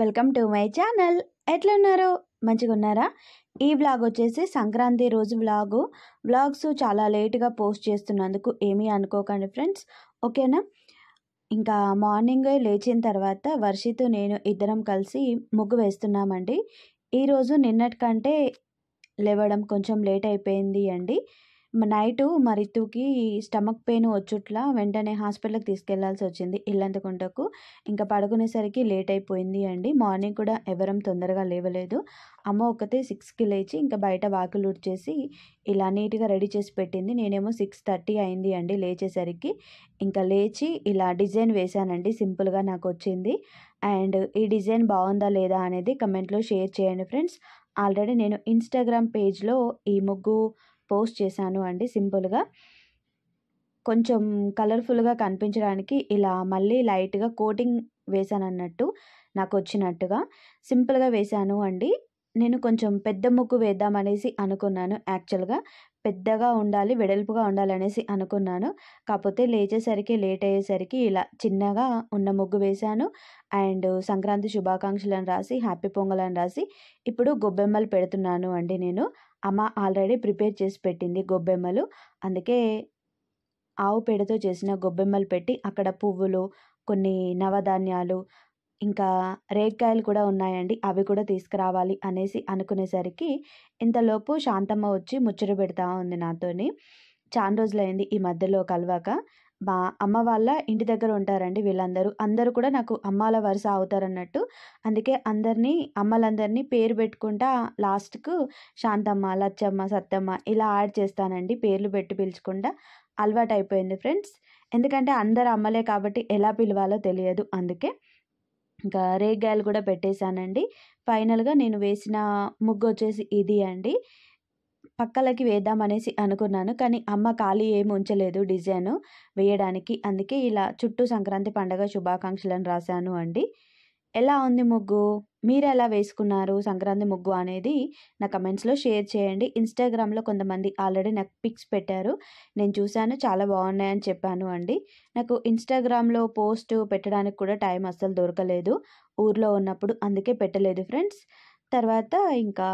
welcome to my channel ఎట్లున్నారు మంచిగా ఉన్నారా ఈ వ్లాగ్ వచ్చేసి సంక్రాంతి రోజు వ్లాగు వ్లాగ్స్ చాలా లేట్గా పోస్ట్ చేస్తున్నందుకు ఏమీ అనుకోకండి ఫ్రెండ్స్ ఓకేనా ఇంకా మార్నింగ్ లేచిన తర్వాత వర్షితో నేను ఇద్దరం కలిసి ముగ్గు వేస్తున్నామండి ఈరోజు నిన్నటికంటే లేవడం కొంచెం లేట్ అయిపోయింది అండి నైటు మా రితుకి స్టమక్ పెయిన్ వచ్చుట్లా వెంటనే హాస్పిటల్కి తీసుకెళ్లాల్సి వచ్చింది ఇల్లంతకుంటకు ఇంకా పడుకునేసరికి లేట్ అయిపోయింది అండి మార్నింగ్ కూడా ఎవరం తొందరగా లేవలేదు అమ్మ ఒకతే సిక్స్కి లేచి ఇంకా బయట వాకులు ఉడ్చేసి ఇలా నీట్గా రెడీ చేసి పెట్టింది నేనేమో సిక్స్ థర్టీ అయింది అండి లేచేసరికి ఇంకా లేచి ఇలా డిజైన్ వేశానండి సింపుల్గా నాకు వచ్చింది అండ్ ఈ డిజైన్ బాగుందా లేదా అనేది కమెంట్లో షేర్ చేయండి ఫ్రెండ్స్ ఆల్రెడీ నేను ఇన్స్టాగ్రామ్ పేజ్లో ఈ ముగ్గు పోస్ట్ చేశాను అండి సింపుల్గా కొంచెం కలర్ఫుల్గా కనిపించడానికి ఇలా మళ్ళీ లైట్గా కోటింగ్ వేశాను అన్నట్టు నాకు వచ్చినట్టుగా సింపుల్గా వేశాను అండి నేను కొంచెం పెద్ద ముగ్గు వేద్దామనేసి అనుకున్నాను యాక్చువల్గా పెద్దగా ఉండాలి వెడల్పుగా ఉండాలనేసి అనుకున్నాను కాకపోతే లేచేసరికి లేట్ అయ్యేసరికి ఇలా చిన్నగా ఉన్న ముగ్గు వేశాను అండ్ సంక్రాంతి శుభాకాంక్షలు అని రాసి హ్యాపీ పొంగల్ అని రాసి ఇప్పుడు గొబ్బెమ్మలు పెడుతున్నాను అండి నేను అమ్మ ఆల్రెడీ ప్రిపేర్ చేసి పెట్టింది గొబ్బెమ్మలు అందుకే ఆవు పేడతో చేసిన గొబ్బెమ్మలు పెట్టి అక్కడ పువ్వులు కొన్ని నవధాన్యాలు ఇంకా రేగ్కాయలు కూడా ఉన్నాయండి అవి కూడా తీసుకురావాలి అనేసి అనుకునేసరికి ఇంతలోపు శాంతమ్మ వచ్చి ముచ్చట పెడతా ఉంది నాతోని చాలా రోజులైంది ఈ మధ్యలో కలవాక మా అమ్మ వాళ్ళ ఇంటి దగ్గర ఉంటారండి వీళ్ళందరూ అందరూ కూడా నాకు అమ్మాల వరుస అవుతారన్నట్టు అందుకే అందరినీ అమ్మలందరినీ పేరు పెట్టుకుంటా లాస్ట్కు శాంతమ్మ లచ్చమ్మ సత్తమ్మ ఇలా యాడ్ చేస్తానండి పేర్లు పెట్టి పిలుచుకుంటా అలవాటు అయిపోయింది ఫ్రెండ్స్ ఎందుకంటే అందరు అమ్మలే కాబట్టి ఎలా పిలవాలో తెలియదు అందుకే ఇంకా రేగాయలు కూడా పెట్టేశానండి ఫైనల్గా నేను వేసిన ముగ్గు వచ్చేసి ఇది అండి పక్కలకి వేద్దామనేసి అనుకున్నాను కానీ అమ్మ ఖాళీ ఏమి ఉంచలేదు డిజైన్ వేయడానికి అందుకే ఇలా చుట్టూ సంక్రాంతి పండగ శుభాకాంక్షలను రాశాను అండి ఎలా ఉంది ముగ్గు మీరు ఎలా వేసుకున్నారు సంక్రాంతి ముగ్గు అనేది నా కమెంట్స్లో షేర్ చేయండి ఇన్స్టాగ్రామ్లో కొంతమంది ఆల్రెడీ నాకు పిక్స్ పెట్టారు నేను చూశాను చాలా బాగున్నాయని చెప్పాను అండి నాకు ఇన్స్టాగ్రామ్లో పోస్ట్ పెట్టడానికి కూడా టైం అస్సలు దొరకలేదు ఊర్లో ఉన్నప్పుడు అందుకే పెట్టలేదు ఫ్రెండ్స్ తర్వాత ఇంకా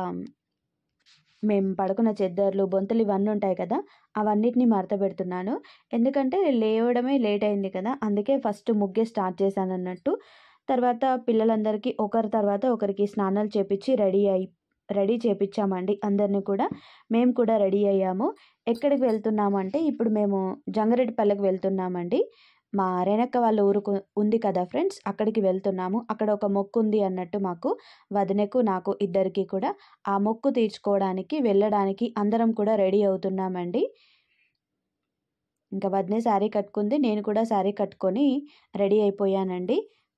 మేము పడుకున్న చెద్దర్లు బొంతలు ఇవన్నీ ఉంటాయి కదా అవన్నిటిని మడత పెడుతున్నాను ఎందుకంటే లేవడమే లేట్ అయింది కదా అందుకే ఫస్ట్ ముగ్గే స్టార్ట్ చేశాను అన్నట్టు తర్వాత పిల్లలందరికీ ఒకరి తర్వాత ఒకరికి స్నానాలు చేపించి రెడీ అయి రెడీ చేపించామండి అందరినీ కూడా మేము కూడా రెడీ అయ్యాము ఎక్కడికి వెళ్తున్నామంటే ఇప్పుడు మేము జంగారెడ్డిపల్లెకి వెళ్తున్నామండి మా రేణక్క వాళ్ళ ఊరుకు ఉంది కదా ఫ్రెండ్స్ అక్కడికి వెళ్తున్నాము అక్కడ ఒక మొక్కు ఉంది అన్నట్టు మాకు వదినకు నాకు ఇద్దరికి కూడా ఆ మొక్కు తీర్చుకోవడానికి వెళ్ళడానికి అందరం కూడా రెడీ అవుతున్నామండి ఇంకా వదినే శారీ కట్టుకుంది నేను కూడా శారీ కట్టుకొని రెడీ అయిపోయానండి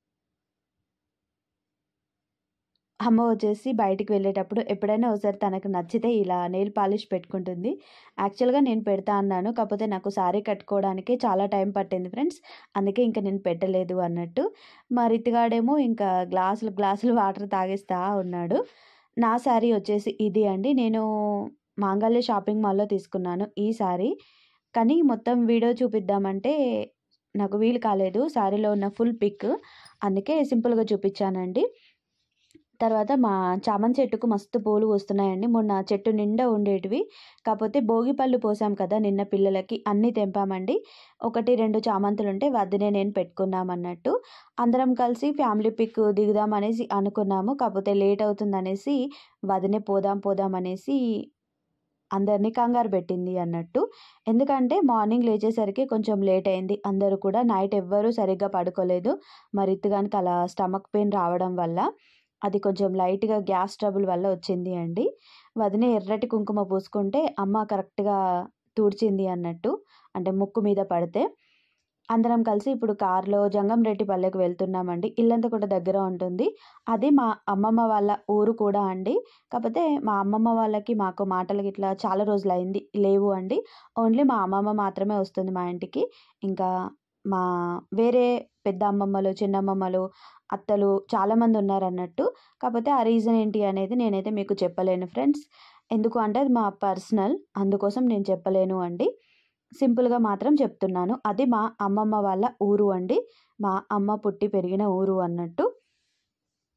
అమ్మ వచ్చేసి బయటికి వెళ్ళేటప్పుడు ఎప్పుడైనా ఒకసారి తనకు నచ్చితే ఇలా నెయిల్ పాలిష్ పెట్టుకుంటుంది యాక్చువల్గా నేను పెడతా అన్నాను కాకపోతే నాకు శారీ కట్టుకోవడానికి చాలా టైం పట్టింది ఫ్రెండ్స్ అందుకే ఇంకా నేను పెట్టలేదు అన్నట్టు మా రితిగాడేమో ఇంకా గ్లాసులు గ్లాసులు వాటర్ తాగేస్తా ఉన్నాడు నా శారీ వచ్చేసి ఇది అండి నేను మాంగళ్య షాపింగ్ మాల్లో తీసుకున్నాను ఈ శారీ కానీ మొత్తం వీడియో చూపిద్దామంటే నాకు వీలు కాలేదు శారీలో ఉన్న ఫుల్ పిక్ అందుకే సింపుల్గా చూపించానండి తర్వాత మా చామంతి చెట్టుకు మస్తు పూలు వస్తున్నాయండి మొన్న చెట్టు నిండా ఉండేటివి కాకపోతే భోగి పళ్ళు పోసాం కదా నిన్న పిల్లలకి అన్నీ తెంపామండి ఒకటి రెండు చామంతులు ఉంటే వద్దనే నేను పెట్టుకున్నామన్నట్టు అందరం కలిసి ఫ్యామిలీ పిక్ దిగుదాం అనేసి అనుకున్నాము కాకపోతే లేట్ అవుతుంది అనేసి వదినే పోదాం పోదాం అనేసి అందరినీ కంగారు పెట్టింది అన్నట్టు ఎందుకంటే మార్నింగ్ లేచేసరికి కొంచెం లేట్ అయింది అందరూ కూడా నైట్ ఎవ్వరూ సరిగ్గా పడుకోలేదు మరి ఇత్తుగానికి అలా స్టమక్ పెయిన్ రావడం వల్ల అది కొంచెం లైట్గా గ్యాస్ ట్రబుల్ వల్ల వచ్చింది అండి వదిన ఎర్రటి కుంకుమ పూసుకుంటే అమ్మ కరెక్ట్గా తుడిచింది అన్నట్టు అంటే ముక్కు మీద పడితే అందరం కలిసి ఇప్పుడు కారులో జంగంరెడ్డి పల్లెకి వెళ్తున్నామండి ఇల్లంతా కూడా దగ్గర ఉంటుంది అది మా అమ్మమ్మ వాళ్ళ ఊరు కూడా అండి కాకపోతే మా అమ్మమ్మ వాళ్ళకి మాకు మాటలకి ఇట్లా చాలా రోజులు అయింది లేవు అండి ఓన్లీ మా అమ్మమ్మ మాత్రమే వస్తుంది మా ఇంటికి ఇంకా మా వేరే పెద్ద అమ్మమ్మలు చిన్నమ్మమ్మలు అత్తలు చాలామంది ఉన్నారు అన్నట్టు కాకపోతే ఆ రీజన్ ఏంటి అనేది నేనైతే మీకు చెప్పలేను ఫ్రెండ్స్ ఎందుకు అంటే అది మా పర్సనల్ అందుకోసం నేను చెప్పలేను అండి సింపుల్గా మాత్రం చెప్తున్నాను అది మా అమ్మమ్మ వాళ్ళ ఊరు అండి మా అమ్మ పుట్టి పెరిగిన ఊరు అన్నట్టు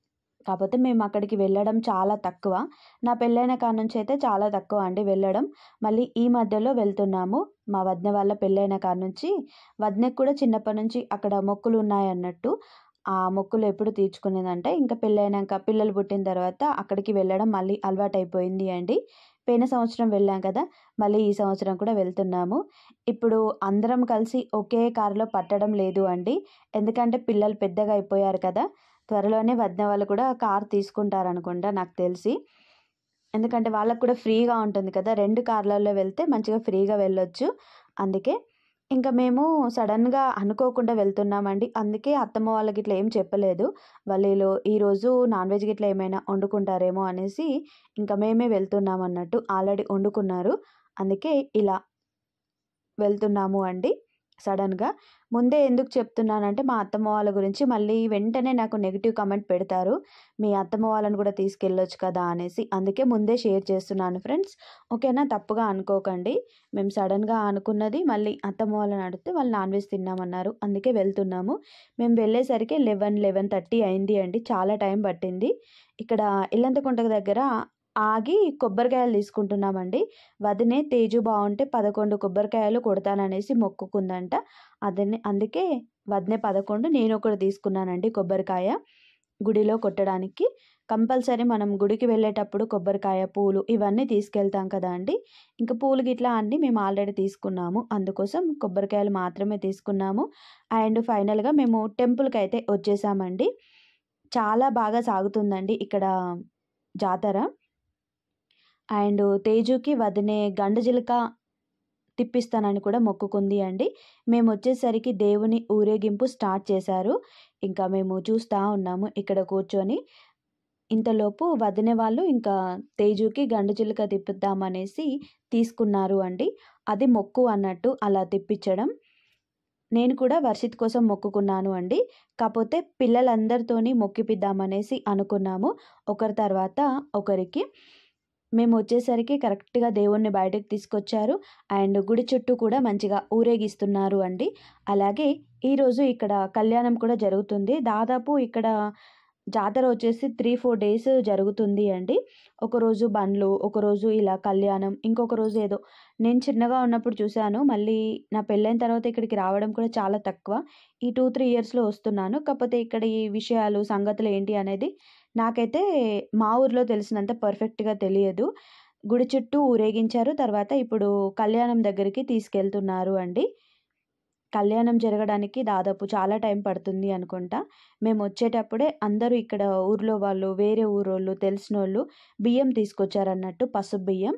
కాకపోతే మేము అక్కడికి వెళ్ళడం చాలా తక్కువ నా పెళ్ళైన కాడ నుంచి అయితే చాలా తక్కువ అండి వెళ్ళడం మళ్ళీ ఈ మధ్యలో వెళ్తున్నాము మా వదిన వాళ్ళ పెళ్ళైన కాడ నుంచి వదినకి కూడా చిన్నప్పటి నుంచి అక్కడ మొక్కులు ఉన్నాయన్నట్టు ఆ మొక్కులు ఎప్పుడు తీర్చుకునేదంటే ఇంకా పెళ్ళైనాక పిల్లలు పుట్టిన తర్వాత అక్కడికి వెళ్ళడం మళ్ళీ అలవాటు అయిపోయింది అండి పోయిన సంవత్సరం వెళ్ళాం కదా మళ్ళీ ఈ సంవత్సరం కూడా వెళ్తున్నాము ఇప్పుడు అందరం కలిసి ఒకే కారులో పట్టడం లేదు అండి ఎందుకంటే పిల్లలు పెద్దగా అయిపోయారు కదా త్వరలోనే వదిన వాళ్ళు కూడా కార్ తీసుకుంటారు అనుకుంటా నాకు తెలిసి ఎందుకంటే వాళ్ళకు కూడా ఫ్రీగా ఉంటుంది కదా రెండు కార్లలో వెళ్తే మంచిగా ఫ్రీగా వెళ్ళొచ్చు అందుకే ఇంకా మేము సడన్గా అనుకోకుండా వెళ్తున్నామండి అందుకే అత్తమ్మ వాళ్ళకి ఇట్లా ఏం చెప్పలేదు వాళ్ళు ఈరోజు నాన్ వెజ్ గిట్లా ఏమైనా వండుకుంటారేమో అనేసి ఇంకా మేమే వెళ్తున్నాం అన్నట్టు ఆల్రెడీ వండుకున్నారు అందుకే ఇలా వెళ్తున్నాము అండి సడన్గా ముందే ఎందుకు చెప్తున్నానంటే మా అత్తమ్మ వాళ్ళ గురించి మళ్ళీ వెంటనే నాకు నెగిటివ్ కమెంట్ పెడతారు మీ అత్తమ్మ వాళ్ళని కూడా తీసుకెళ్ళొచ్చు కదా అనేసి అందుకే ముందే షేర్ చేస్తున్నాను ఫ్రెండ్స్ ఓకేనా తప్పుగా అనుకోకండి మేము సడన్గా అనుకున్నది మళ్ళీ అత్తమ్మ వాళ్ళని అడిగితే వాళ్ళు నాన్ వెజ్ తిన్నామన్నారు అందుకే వెళ్తున్నాము మేము వెళ్ళేసరికి లెవెన్ లెవెన్ థర్టీ అయింది అండి చాలా టైం పట్టింది ఇక్కడ ఇల్లంతకుంట దగ్గర ఆగి కొబ్బరికాయలు తీసుకుంటున్నామండి వదినే తేజు బాగుంటే పదకొండు కొబ్బరికాయలు కొడతాననేసి మొక్కుకుందంట అదని అందుకే వదినే పదకొండు నేను ఒకటి తీసుకున్నానండి కొబ్బరికాయ గుడిలో కొట్టడానికి కంపల్సరీ మనం గుడికి వెళ్ళేటప్పుడు కొబ్బరికాయ పూలు ఇవన్నీ తీసుకెళ్తాం కదా అండి ఇంకా పూలు గిట్లా అన్నీ మేము ఆల్రెడీ తీసుకున్నాము అందుకోసం కొబ్బరికాయలు మాత్రమే తీసుకున్నాము అండ్ ఫైనల్గా మేము టెంపుల్కి అయితే వచ్చేసామండి చాలా బాగా సాగుతుందండి ఇక్కడ జాతర అండ్ తేజుకి వదినే గండు జిలక తిప్పిస్తానని కూడా మొక్కుకుంది అండి మేము వచ్చేసరికి దేవుని ఊరేగింపు స్టార్ట్ చేశారు ఇంకా మేము చూస్తూ ఉన్నాము ఇక్కడ కూర్చొని ఇంతలోపు వదిన వాళ్ళు ఇంకా తేజుకి గండు చిలుక తిప్పుద్దామనేసి తీసుకున్నారు అండి అది మొక్కు అన్నట్టు అలా తిప్పించడం నేను కూడా వర్షిత్ కోసం మొక్కుకున్నాను అండి కాకపోతే పిల్లలందరితోని మొక్కిపిద్దామనేసి అనుకున్నాము ఒకరి తర్వాత ఒకరికి మేము వచ్చేసరికి కరెక్ట్గా దేవుణ్ణి బయటకు తీసుకొచ్చారు అండ్ గుడి చుట్టూ కూడా మంచిగా ఊరేగిస్తున్నారు అండి అలాగే ఈరోజు ఇక్కడ కళ్యాణం కూడా జరుగుతుంది దాదాపు ఇక్కడ జాతర వచ్చేసి త్రీ ఫోర్ డేస్ జరుగుతుంది అండి ఒకరోజు బండ్లు ఒకరోజు ఇలా కళ్యాణం ఇంకొక రోజు ఏదో నేను చిన్నగా ఉన్నప్పుడు చూశాను మళ్ళీ నా పెళ్ళైన తర్వాత ఇక్కడికి రావడం కూడా చాలా తక్కువ ఈ టూ త్రీ ఇయర్స్లో వస్తున్నాను కాకపోతే ఇక్కడ ఈ విషయాలు సంగతులు ఏంటి అనేది నాకైతే మా ఊర్లో తెలిసినంత పర్ఫెక్ట్గా తెలియదు గుడి చుట్టూ ఊరేగించారు తర్వాత ఇప్పుడు కళ్యాణం దగ్గరికి తీసుకెళ్తున్నారు అండి కళ్యాణం జరగడానికి దాదాపు చాలా టైం పడుతుంది అనుకుంటా మేము వచ్చేటప్పుడే అందరూ ఇక్కడ ఊర్లో వాళ్ళు వేరే ఊరోళ్ళు తెలిసిన వాళ్ళు బియ్యం తీసుకొచ్చారన్నట్టు పసుపు బియ్యం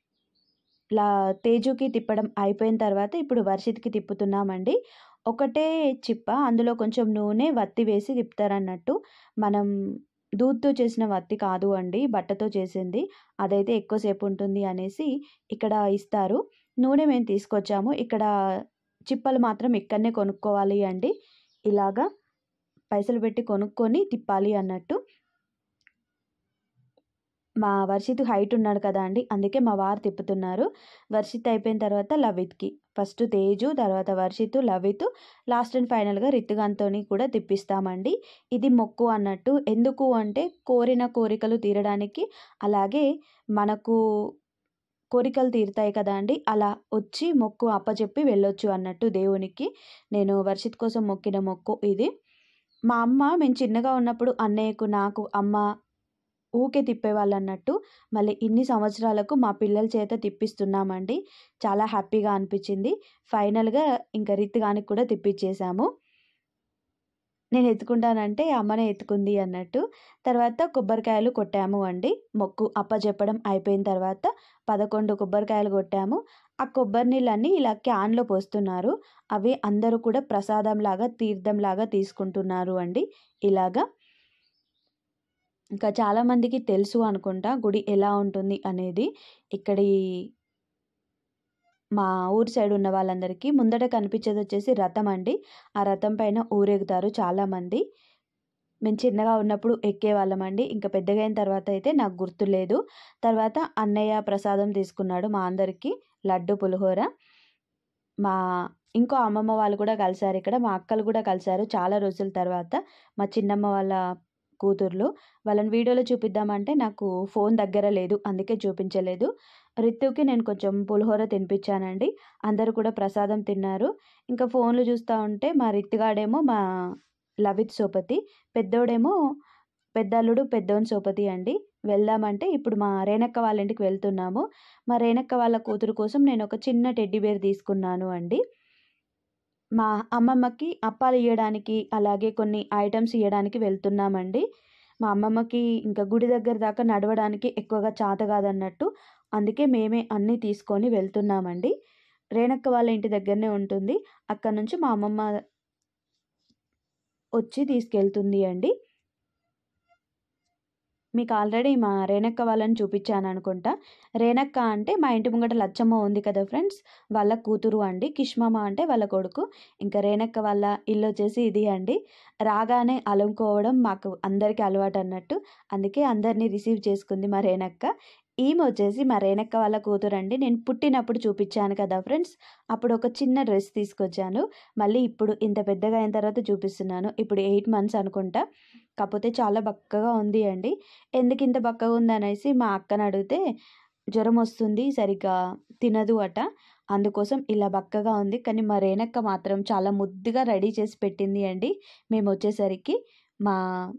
లా తేజుకి తిప్పడం అయిపోయిన తర్వాత ఇప్పుడు వర్షిత్కి తిప్పుతున్నామండి ఒకటే చిప్ప అందులో కొంచెం నూనె వత్తి వేసి తిప్పుతారన్నట్టు మనం దూద్తో చేసిన వత్తి కాదు అండి బట్టతో చేసింది అదైతే ఎక్కువసేపు ఉంటుంది అనేసి ఇక్కడ ఇస్తారు నూనె మేము తీసుకొచ్చాము ఇక్కడ చిప్పలు మాత్రం ఇక్కడనే కొనుక్కోవాలి అండి ఇలాగా పైసలు పెట్టి కొనుక్కొని తిప్పాలి అన్నట్టు మా వర్షిత్ హైట్ ఉన్నాడు కదా అండి అందుకే మా వారు తిప్పుతున్నారు వర్షిత్ అయిపోయిన తర్వాత లవిత్కి ఫస్ట్ తేజు తర్వాత వర్షిత్ లవిత్ లాస్ట్ అండ్ ఫైనల్గా రిత్తుగాన్తో కూడా తిప్పిస్తామండి ఇది మొక్కు అన్నట్టు ఎందుకు అంటే కోరిన కోరికలు తీరడానికి అలాగే మనకు కోరికలు తీరుతాయి కదా అండి అలా వచ్చి మొక్కు అప్పచెప్పి వెళ్ళొచ్చు అన్నట్టు దేవునికి నేను వర్షిత్ కోసం మొక్కిన మొక్కు ఇది మా అమ్మ మేము చిన్నగా ఉన్నప్పుడు అన్నయ్యకు నాకు అమ్మ ఊకే తిప్పేవాళ్ళు అన్నట్టు మళ్ళీ ఇన్ని సంవత్సరాలకు మా పిల్లల చేత తిప్పిస్తున్నామండి చాలా హ్యాపీగా అనిపించింది ఫైనల్గా ఇంకా రిత్తుగానికి కూడా తిప్పించేసాము నేను ఎత్తుకుంటానంటే అమ్మనే ఎత్తుకుంది అన్నట్టు తర్వాత కొబ్బరికాయలు కొట్టాము అండి మొక్కు అప్పచెప్పడం అయిపోయిన తర్వాత పదకొండు కొబ్బరికాయలు కొట్టాము ఆ కొబ్బరి నీళ్ళన్నీ ఇలా క్యాన్లో పోస్తున్నారు అవి అందరూ కూడా ప్రసాదంలాగా తీర్థంలాగా తీసుకుంటున్నారు అండి ఇలాగా ఇంకా చాలామందికి తెలుసు అనుకుంటా గుడి ఎలా ఉంటుంది అనేది ఇక్కడి మా ఊరి సైడ్ ఉన్న వాళ్ళందరికీ ముందట కనిపించేది వచ్చేసి రథం అండి ఆ రథం పైన ఊరేగుతారు చాలామంది మేము చిన్నగా ఉన్నప్పుడు ఎక్కేవాళ్ళం అండి ఇంకా పెద్దగా అయిన తర్వాత అయితే నాకు గుర్తులేదు తర్వాత అన్నయ్య ప్రసాదం తీసుకున్నాడు మా అందరికీ లడ్డు పులిహోర మా ఇంకో అమ్మమ్మ వాళ్ళు కూడా కలిసారు ఇక్కడ మా అక్కలు కూడా కలిసారు చాలా రోజుల తర్వాత మా చిన్నమ్మ వాళ్ళ కూతుర్లు వాళ్ళని వీడియోలో చూపిద్దామంటే నాకు ఫోన్ దగ్గర లేదు అందుకే చూపించలేదు రితుకి నేను కొంచెం పులిహోర తినిపించానండి అందరూ కూడా ప్రసాదం తిన్నారు ఇంకా ఫోన్లు చూస్తూ ఉంటే మా రిత్తిగాడేమో మా లవిత్ సోపతి పెద్దోడేమో పెద్దల్లుడు పెద్దోని సోపతి అండి వెళ్దామంటే ఇప్పుడు మా రేణక్క వాళ్ళ ఇంటికి వెళ్తున్నాము మా రేణక్క వాళ్ళ కూతురు కోసం నేను ఒక చిన్న టెడ్డీ బేర్ తీసుకున్నాను అండి మా అమ్మమ్మకి అప్పాలు ఇవ్వడానికి అలాగే కొన్ని ఐటమ్స్ ఇవ్వడానికి వెళ్తున్నామండి మా అమ్మమ్మకి ఇంకా గుడి దగ్గర దాకా నడవడానికి ఎక్కువగా చాత కాదన్నట్టు అందుకే మేమే అన్నీ తీసుకొని వెళ్తున్నామండి రేణక్క వాళ్ళ ఇంటి దగ్గరనే ఉంటుంది అక్కడ నుంచి మా అమ్మమ్మ వచ్చి తీసుకెళ్తుంది అండి మీకు ఆల్రెడీ మా రేణక్క వాళ్ళని చూపించాను అనుకుంటా రేణక్క అంటే మా ఇంటి ముంగట లచ్చమ్మ ఉంది కదా ఫ్రెండ్స్ వాళ్ళ కూతురు అండి కిష్మమ్మ అంటే వాళ్ళ కొడుకు ఇంకా రేణక్క వాళ్ళ ఇల్లు వచ్చేసి ఇది అండి రాగానే అలంకోవడం మాకు అందరికీ అలవాటు అన్నట్టు అందుకే అందరినీ రిసీవ్ చేసుకుంది మా రేణక్క ఈమె వచ్చేసి మా రేణక్క వాళ్ళ కూతురు అండి నేను పుట్టినప్పుడు చూపించాను కదా ఫ్రెండ్స్ అప్పుడు ఒక చిన్న డ్రెస్ తీసుకొచ్చాను మళ్ళీ ఇప్పుడు ఇంత పెద్దగా అయిన తర్వాత చూపిస్తున్నాను ఇప్పుడు ఎయిట్ మంత్స్ అనుకుంటా కాకపోతే చాలా బక్కగా ఉంది అండి ఎందుకు ఇంత బక్కగా ఉంది అనేసి మా అక్కని అడిగితే జ్వరం వస్తుంది సరిగ్గా తినదు అట అందుకోసం ఇలా బక్కగా ఉంది కానీ మా రేణక్క మాత్రం చాలా ముద్దుగా రెడీ చేసి పెట్టింది అండి మేము వచ్చేసరికి మా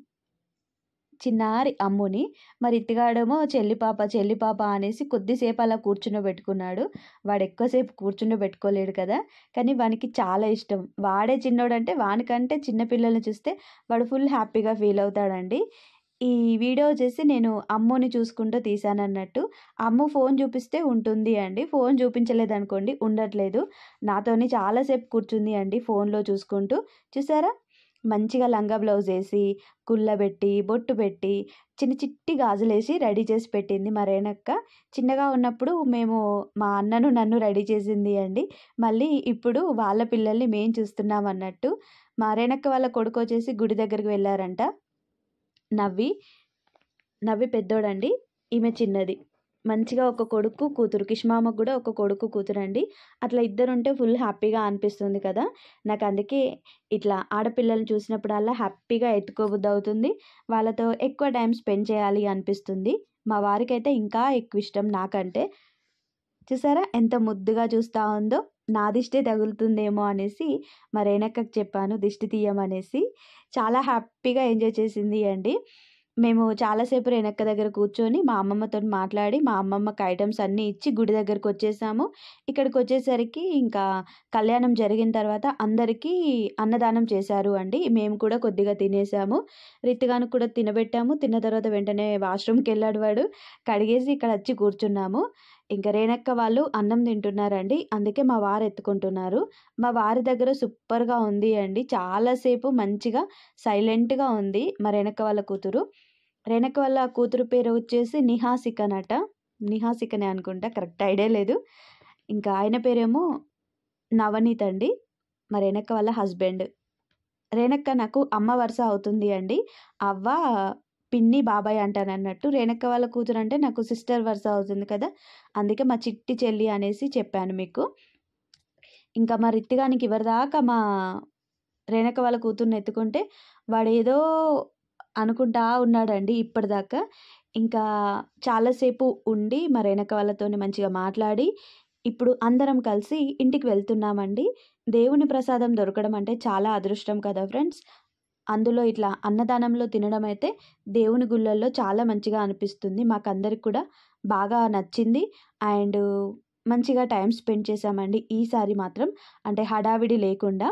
చిన్నారి అమ్ముని మరి ఇత్తిగాడేమో చెల్లి పాప చెల్లి పాప అనేసి కొద్దిసేపు అలా కూర్చుండబెట్టుకున్నాడు వాడు ఎక్కువసేపు కూర్చుండబెట్టుకోలేడు కదా కానీ వానికి చాలా ఇష్టం వాడే చిన్నోడంటే వానికంటే చిన్నపిల్లల్ని చూస్తే వాడు ఫుల్ హ్యాపీగా ఫీల్ అవుతాడండి ఈ వీడియో వచ్చేసి నేను అమ్ముని చూసుకుంటూ తీసాను అన్నట్టు అమ్ము ఫోన్ చూపిస్తే ఉంటుంది అండి ఫోన్ చూపించలేదు అనుకోండి ఉండట్లేదు నాతోని చాలాసేపు కూర్చుంది అండి ఫోన్లో చూసుకుంటూ చూసారా మంచిగా లంగా బ్లౌజ్ వేసి కుళ్ళబెట్టి బొట్టు పెట్టి చిన్న చిట్టి గాజులేసి రెడీ చేసి పెట్టింది మా రేణక్క చిన్నగా ఉన్నప్పుడు మేము మా అన్నను నన్ను రెడీ చేసింది అండి మళ్ళీ ఇప్పుడు వాళ్ళ పిల్లల్ని మేము చూస్తున్నాం అన్నట్టు మా రేణక్క వాళ్ళ కొడుకు వచ్చేసి గుడి దగ్గరికి వెళ్ళారంట నవ్వి నవ్వి పెద్దోడండి ఈమె చిన్నది మంచిగా ఒక కొడుకు కూతురు కిష్మామకు కూడా ఒక కొడుకు కూతురు అండి అట్లా ఇద్దరు ఉంటే ఫుల్ హ్యాపీగా అనిపిస్తుంది కదా నాకు అందుకే ఇట్లా ఆడపిల్లల్ని చూసినప్పుడల్లా హ్యాపీగా ఎత్తుకోబుద్ది అవుతుంది వాళ్ళతో ఎక్కువ టైం స్పెండ్ చేయాలి అనిపిస్తుంది మా వారికి అయితే ఇంకా ఎక్కువ ఇష్టం నాకంటే చూసారా ఎంత ముద్దుగా చూస్తూ ఉందో నా దిష్టే తగులుతుందేమో అనేసి మా రేణక్కకి చెప్పాను దిష్టి తీయమనేసి చాలా హ్యాపీగా ఎంజాయ్ చేసింది అండి మేము చాలాసేపు రేణక్క దగ్గర కూర్చొని మా అమ్మమ్మతో మాట్లాడి మా అమ్మమ్మకి ఐటమ్స్ అన్నీ ఇచ్చి గుడి దగ్గరకు వచ్చేసాము ఇక్కడికి వచ్చేసరికి ఇంకా కళ్యాణం జరిగిన తర్వాత అందరికీ అన్నదానం చేశారు అండి మేము కూడా కొద్దిగా తినేసాము రితిగానికి కూడా తినబెట్టాము తిన్న తర్వాత వెంటనే వాష్రూమ్కి వెళ్ళాడు వాడు కడిగేసి ఇక్కడ వచ్చి కూర్చున్నాము ఇంకా రేణక్క వాళ్ళు అన్నం తింటున్నారండి అందుకే మా వారు ఎత్తుకుంటున్నారు మా వారి దగ్గర సూపర్గా ఉంది అండి చాలాసేపు మంచిగా సైలెంట్గా ఉంది మా రేణక్క వాళ్ళ కూతురు రేణక్క వాళ్ళ కూతురు పేరు వచ్చేసి నిహాసికనట నిహాసికనే అనుకుంటా కరెక్ట్ ఐడియా లేదు ఇంకా ఆయన పేరేమో నవనీత్ అండి మా రేణక్క వాళ్ళ హస్బెండ్ రేణక్క నాకు అమ్మ వరుస అవుతుంది అండి అవ్వ పిన్ని బాబాయ్ అంటాను అన్నట్టు రేణక్క వాళ్ళ కూతురు అంటే నాకు సిస్టర్ వరుస అవుతుంది కదా అందుకే మా చిట్టి చెల్లి అనేసి చెప్పాను మీకు ఇంకా మా రిత్తిగానికి ఎవరిదాకా మా రేణక్క వాళ్ళ కూతుర్ని ఎత్తుకుంటే వాడు ఏదో అనుకుంటా ఉన్నాడండి ఇప్పటిదాకా ఇంకా చాలాసేపు ఉండి మా రేణక్క వాళ్ళతో మంచిగా మాట్లాడి ఇప్పుడు అందరం కలిసి ఇంటికి వెళ్తున్నామండి దేవుని ప్రసాదం దొరకడం అంటే చాలా అదృష్టం కదా ఫ్రెండ్స్ అందులో ఇట్లా అన్నదానంలో తినడం అయితే దేవుని గుళ్ళల్లో చాలా మంచిగా అనిపిస్తుంది మాకందరికి కూడా బాగా నచ్చింది అండ్ మంచిగా టైం స్పెండ్ చేసామండి ఈసారి మాత్రం అంటే హడావిడి లేకుండా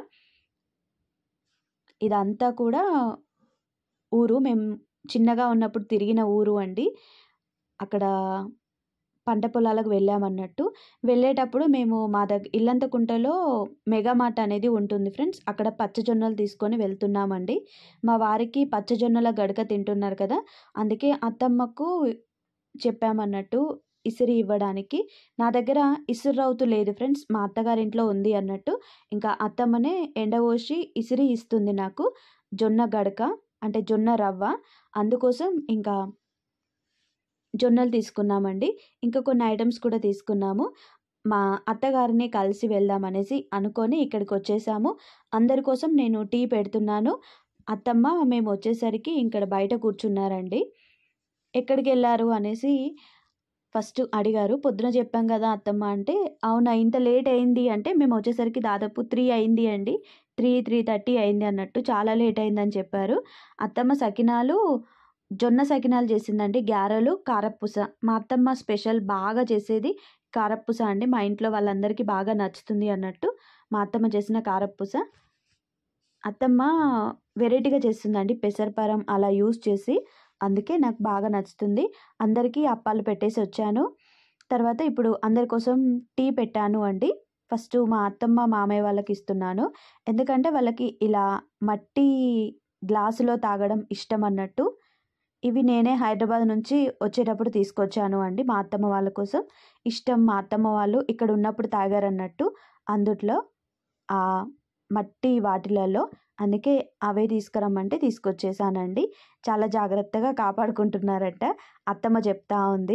ఇదంతా కూడా ఊరు మేము చిన్నగా ఉన్నప్పుడు తిరిగిన ఊరు అండి అక్కడ పంట పొలాలకు వెళ్ళామన్నట్టు వెళ్ళేటప్పుడు మేము మా దగ్గర ఇల్లంతకుంటలో మెగా మార్ట్ అనేది ఉంటుంది ఫ్రెండ్స్ అక్కడ పచ్చజొన్నలు తీసుకొని వెళ్తున్నామండి మా వారికి పచ్చజొన్నల గడక తింటున్నారు కదా అందుకే అత్తమ్మకు చెప్పామన్నట్టు ఇసిరి ఇవ్వడానికి నా దగ్గర ఇసురు రౌతు లేదు ఫ్రెండ్స్ మా అత్తగారింట్లో ఉంది అన్నట్టు ఇంకా అత్తమ్మనే ఎండపోసి ఇసిరి ఇస్తుంది నాకు జొన్న గడక అంటే జొన్న రవ్వ అందుకోసం ఇంకా జొన్నలు తీసుకున్నామండి ఇంకా కొన్ని ఐటమ్స్ కూడా తీసుకున్నాము మా అత్తగారిని కలిసి వెళ్దాం అనేసి అనుకొని ఇక్కడికి వచ్చేసాము అందరి కోసం నేను టీ పెడుతున్నాను అత్తమ్మ మేము వచ్చేసరికి ఇక్కడ బయట కూర్చున్నారండి ఎక్కడికి వెళ్ళారు అనేసి ఫస్ట్ అడిగారు పొద్దున చెప్పాం కదా అత్తమ్మ అంటే అవునా ఇంత లేట్ అయింది అంటే మేము వచ్చేసరికి దాదాపు త్రీ అయింది అండి త్రీ త్రీ థర్టీ అయింది అన్నట్టు చాలా లేట్ అయిందని చెప్పారు అత్తమ్మ సకినాలు జొన్న సకినాలు చేసిందండి గ్యారెలు కారపూస మా అత్తమ్మ స్పెషల్ బాగా చేసేది కారపూస అండి మా ఇంట్లో వాళ్ళందరికీ బాగా నచ్చుతుంది అన్నట్టు మా అత్తమ్మ చేసిన కారపూస అత్తమ్మ వెరైటీగా చేస్తుందండి పెసరపరం అలా యూస్ చేసి అందుకే నాకు బాగా నచ్చుతుంది అందరికీ అప్పాలు పెట్టేసి వచ్చాను తర్వాత ఇప్పుడు అందరి కోసం టీ పెట్టాను అండి ఫస్ట్ మా అత్తమ్మ మామయ్య వాళ్ళకి ఇస్తున్నాను ఎందుకంటే వాళ్ళకి ఇలా మట్టి గ్లాసులో తాగడం ఇష్టం అన్నట్టు ఇవి నేనే హైదరాబాద్ నుంచి వచ్చేటప్పుడు తీసుకొచ్చాను అండి మా అత్తమ్మ వాళ్ళ కోసం ఇష్టం మా అత్తమ్మ వాళ్ళు ఇక్కడ ఉన్నప్పుడు తాగారన్నట్టు అందుట్లో ఆ మట్టి వాటిలలో అందుకే అవే తీసుకురమ్మంటే తీసుకొచ్చేసానండి చాలా జాగ్రత్తగా కాపాడుకుంటున్నారట అత్తమ్మ చెప్తా ఉంది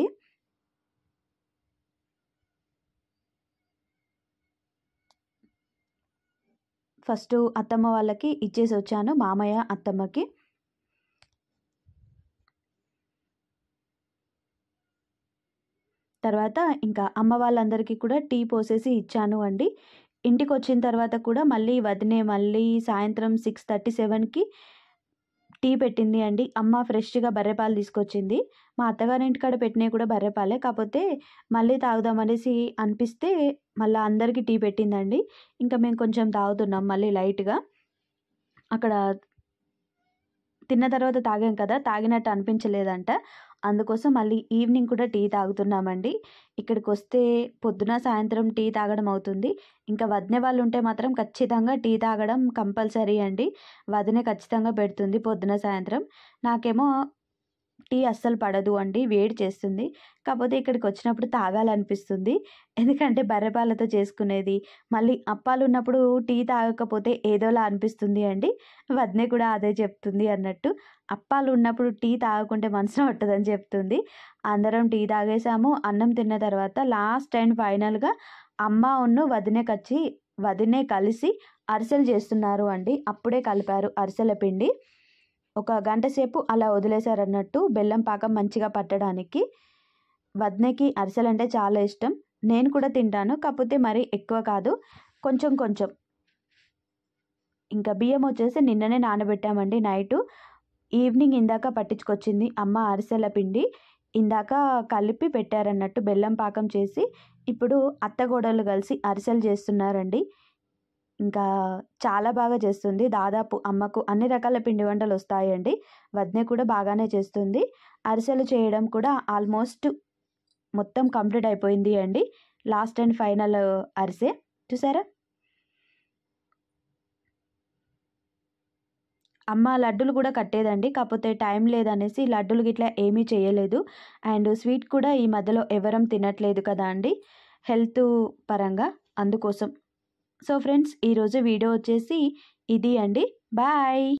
ఫస్ట్ అత్తమ్మ వాళ్ళకి ఇచ్చేసి వచ్చాను మామయ్య అత్తమ్మకి తర్వాత ఇంకా అమ్మ వాళ్ళందరికీ కూడా టీ పోసేసి ఇచ్చాను అండి ఇంటికి వచ్చిన తర్వాత కూడా మళ్ళీ వదినే మళ్ళీ సాయంత్రం సిక్స్ థర్టీ సెవెన్కి టీ పెట్టింది అండి అమ్మ ఫ్రెష్గా బర్రెపాలు తీసుకొచ్చింది మా అత్తగారి ఇంటికాడ పెట్టినవి కూడా బర్రెపాలే కాకపోతే మళ్ళీ తాగుదామనేసి అనిపిస్తే మళ్ళీ అందరికీ టీ పెట్టిందండి ఇంకా మేము కొంచెం తాగుతున్నాం మళ్ళీ లైట్గా అక్కడ తిన్న తర్వాత తాగాం కదా తాగినట్టు అనిపించలేదంట అందుకోసం మళ్ళీ ఈవినింగ్ కూడా టీ తాగుతున్నామండి ఇక్కడికి వస్తే పొద్దున సాయంత్రం టీ తాగడం అవుతుంది ఇంకా వదిన వాళ్ళు ఉంటే మాత్రం ఖచ్చితంగా టీ తాగడం కంపల్సరీ అండి వదిన ఖచ్చితంగా పెడుతుంది పొద్దున సాయంత్రం నాకేమో టీ అస్సలు పడదు అండి వేడి చేస్తుంది కాకపోతే ఇక్కడికి వచ్చినప్పుడు తాగాలనిపిస్తుంది ఎందుకంటే బర్రెపాలతో చేసుకునేది మళ్ళీ అప్పాలు ఉన్నప్పుడు టీ తాగకపోతే ఏదోలా అనిపిస్తుంది అండి వదినే కూడా అదే చెప్తుంది అన్నట్టు అప్పాలు ఉన్నప్పుడు టీ తాగకుంటే మనసున పట్టదని చెప్తుంది అందరం టీ తాగేసాము అన్నం తిన్న తర్వాత లాస్ట్ అండ్ ఫైనల్గా అమ్మ ఉన్ను వదినే కచ్చి వదినే కలిసి అరిసెలు చేస్తున్నారు అండి అప్పుడే కలిపారు అరిసెల పిండి ఒక గంట సేపు అలా వదిలేశారన్నట్టు బెల్లం పాకం మంచిగా పట్టడానికి వదినకి అరిసెలు అంటే చాలా ఇష్టం నేను కూడా తింటాను కాకపోతే మరీ ఎక్కువ కాదు కొంచెం కొంచెం ఇంకా బియ్యం వచ్చేసి నిన్ననే నానబెట్టామండి నైటు ఈవినింగ్ ఇందాక పట్టించుకొచ్చింది అమ్మ అరిసెల పిండి ఇందాక కలిపి పెట్టారన్నట్టు బెల్లం పాకం చేసి ఇప్పుడు అత్తగోడలు కలిసి అరిసెలు చేస్తున్నారండి ఇంకా చాలా బాగా చేస్తుంది దాదాపు అమ్మకు అన్ని రకాల పిండి వంటలు వస్తాయండి వదిన కూడా బాగానే చేస్తుంది అరిసెలు చేయడం కూడా ఆల్మోస్ట్ మొత్తం కంప్లీట్ అయిపోయింది అండి లాస్ట్ అండ్ ఫైనల్ అరిసె చూసారా అమ్మ లడ్డులు కూడా కట్టేదండి కాకపోతే టైం లేదనేసి లడ్డులు గిట్లా ఏమీ చేయలేదు అండ్ స్వీట్ కూడా ఈ మధ్యలో ఎవరం తినట్లేదు కదా అండి హెల్త్ పరంగా అందుకోసం సో ఫ్రెండ్స్ ఈరోజు వీడియో వచ్చేసి ఇది అండి బాయ్